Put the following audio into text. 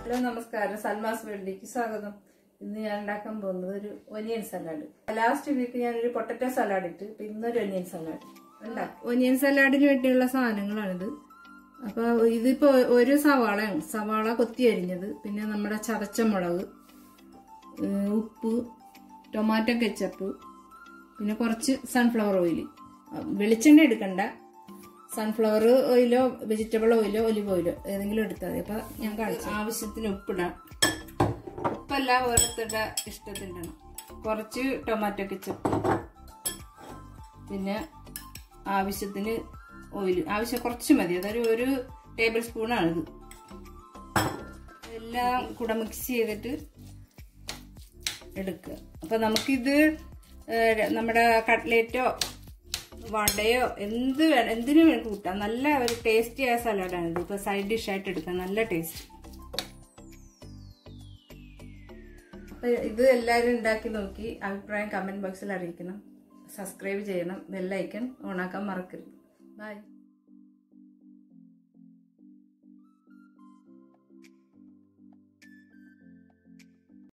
hello നമസ്കാരം സൽമാസ് വേൾഡിലേക്ക് സ്വാഗതം ഇന്ന് ഞാൻ ഉണ്ടാക്കാൻ പോകുന്നത് ഒരു ഒനിയൻ സലാഡ് ലാസ്റ്റ് വീക്ക് ഞാനൊരു പൊട്ടറ്റോ സലാഡ് ഇട്ട് ഇപ്പൊ ഇന്നൊരു ഒനിയൻ സലാഡ് ഉണ്ടാക്കി ഒനിയൻ സലാഡിന് വേണ്ടിയുള്ള സാധനങ്ങളാണിത് അപ്പൊ ഇതിപ്പോ ഒരു സവാളയാണ് സവാള കൊത്തി അരിഞ്ഞത് പിന്നെ നമ്മുടെ ചതച്ച മുളക് ഏഹ് ഉപ്പ് ടൊമാറ്റോ കെച്ചപ്പ് പിന്നെ കുറച്ച് സൺഫ്ലവർ ഓയിൽ വെളിച്ചെണ്ണ എടുക്കണ്ട സൺഫ്ലവർ ഓയിലോ വെജിറ്റബിൾ ഓയിലോ ഒലിവ് ഓയിലോ ഏതെങ്കിലും എടുത്താൽ മതി അപ്പൊ ഞാൻ കാണിച്ചു ആവശ്യത്തിന് ഉപ്പിടാം ഉപ്പല്ല ഓരോരുത്തരുടെ ഇഷ്ടത്തിന് ഇടണം കുറച്ച് ടൊമാറ്റോ കെച്ചപ്പ് പിന്നെ ആവശ്യത്തിന് ഓയിൽ ആവശ്യം കുറച്ച് മതി അതൊരു ഒരു ടേബിൾ സ്പൂണാണിത് എല്ലാം കൂടെ മിക്സ് ചെയ്തിട്ട് എടുക്കുക അപ്പൊ നമുക്കിത് ഏഹ്, നമ്മുടെ കട്ട്ലേറ്റോ വടയോ എന്ത് വേണം എന്തിനു വേണം കൂട്ടാം നല്ല ഒരു ടേസ്റ്റി ആയ സലാഡാണ് ഇത് ഇപ്പൊ സൈഡ് ഡിഷ് ആയിട്ട് എടുക്കാം നല്ല ടേസ്റ്റ് അപ്പൊ ഇത് എല്ലാവരും ഉണ്ടാക്കി നോക്കി അഭിപ്രായം കമന്റ് ബോക്സിൽ അറിയിക്കണം സബ്സ്ക്രൈബ് ചെയ്യണം ബെല്ലൈക്കൺ ഓണാക്കാൻ മറക്കരുത് ബൈ